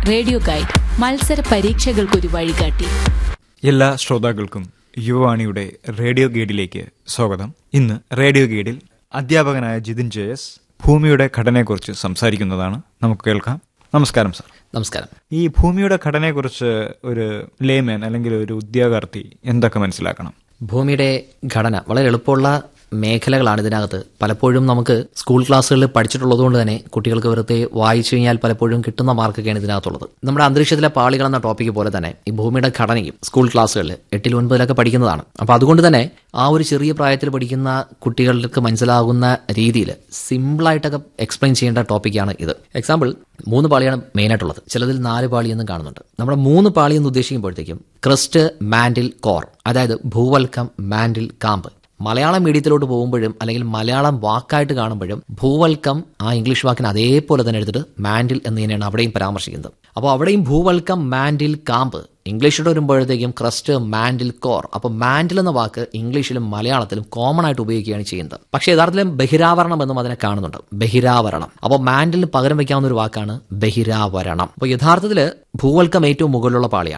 radio guide മത്സര പരീക്ഷകൾക്കൊരു വഴികാട്ടി എല്ലാ ശ്രോതാക്കൾക്കും യുവവാണിയുടെ റേഡിയോ ഗൈഡിലേക്ക് സ്വാഗതം ഇന്ന് റേഡിയോ ഗൈഡിൽ അധ്യാപകനായ ജിതിൻ ജെ എസ് ഭൂമിയുടെ ഘടനയെക്കുറിച്ച് സംസാരിക്കുന്നതാണ് നമുക്ക് കേൾക്കാം നമസ്കാരം സാർ നമസ്കാരം ഈ ഭൂമിയുടെ ഘടനയെക്കുറിച്ച് ഒരു ലേമൻ അല്ലെങ്കിൽ ഒരു ഉദ്യോഗാർത്ഥി എന്തൊക്കെ മനസ്സിലാക്കണം ഭൂമിയുടെ ഘടന വളരെ എളുപ്പമുള്ള മേഖലകളാണ് ഇതിനകത്ത് പലപ്പോഴും നമുക്ക് സ്കൂൾ ക്ലാസ്സുകളിൽ പഠിച്ചിട്ടുള്ളത് കൊണ്ട് തന്നെ കുട്ടികൾക്ക് വെറുതെ വായിച്ചു കഴിഞ്ഞാൽ പലപ്പോഴും കിട്ടുന്ന മാർക്കൊക്കെയാണ് ഇതിനകത്തുള്ളത് നമ്മുടെ അന്തരീക്ഷത്തിലെ പാളികൾ എന്ന ടോപ്പിക്ക് പോലെ തന്നെ ഈ ഭൂമിയുടെ ഘടനയും സ്കൂൾ ക്ലാസ്സുകളിൽ എട്ടിൽ ഒൻപതിലൊക്കെ പഠിക്കുന്നതാണ് അപ്പോൾ അതുകൊണ്ട് തന്നെ ആ ഒരു ചെറിയ പ്രായത്തിൽ പഠിക്കുന്ന കുട്ടികൾക്ക് മനസ്സിലാകുന്ന രീതിയിൽ സിമ്പിളായിട്ടൊക്കെ എക്സ്പ്ലെയിൻ ചെയ്യേണ്ട ടോപ്പിക്കാണ് ഇത് എക്സാമ്പിൾ മൂന്ന് പാളിയാണ് മെയിനായിട്ടുള്ളത് ചിലതിൽ നാല് പാളി എന്നും കാണുന്നുണ്ട് നമ്മുടെ മൂന്ന് പാളി എന്ന് ഉദ്ദേശിക്കുമ്പോഴത്തേക്കും ക്രസ്റ്റ് മാൻഡിൽ കോർ അതായത് ഭൂവൽക്കം മാൻഡിൽ കാമ്പ് മലയാളം മീഡിയത്തിലോട്ട് പോകുമ്പോഴും അല്ലെങ്കിൽ മലയാളം വാക്കായിട്ട് കാണുമ്പോഴും ഭൂവൽക്കം ആ ഇംഗ്ലീഷ് വാക്കിന് അതേപോലെ തന്നെ എടുത്തിട്ട് മാൻഡിൽ എന്ന് തന്നെയാണ് അവിടെയും പരാമർശിക്കുന്നത് അപ്പോൾ അവിടെയും ഭൂവൽക്കം മാൻഡിൽ കാമ്പ് ഇംഗ്ലീഷിലോട്ട് വരുമ്പോഴത്തേക്കും ക്രസ്റ്റ് മാൻഡിൽ കോർ അപ്പോൾ മാൻഡിൽ എന്ന വാക്ക് ഇംഗ്ലീഷിലും മലയാളത്തിലും കോമൺ ആയിട്ട് ഉപയോഗിക്കുകയാണ് ചെയ്യുന്നത് പക്ഷേ യഥാർത്ഥത്തിലും ബഹിരാവരണം എന്നും അതിനെ കാണുന്നുണ്ട് ബഹിരാവരണം അപ്പോൾ മാൻഡിലിന് പകരം വയ്ക്കാവുന്ന ഒരു വാക്കാണ് ബഹിരാവരണം അപ്പോൾ യഥാർത്ഥത്തിൽ ഭൂവൽക്കം ഏറ്റവും മുകളിലുള്ള പാളിയാണ്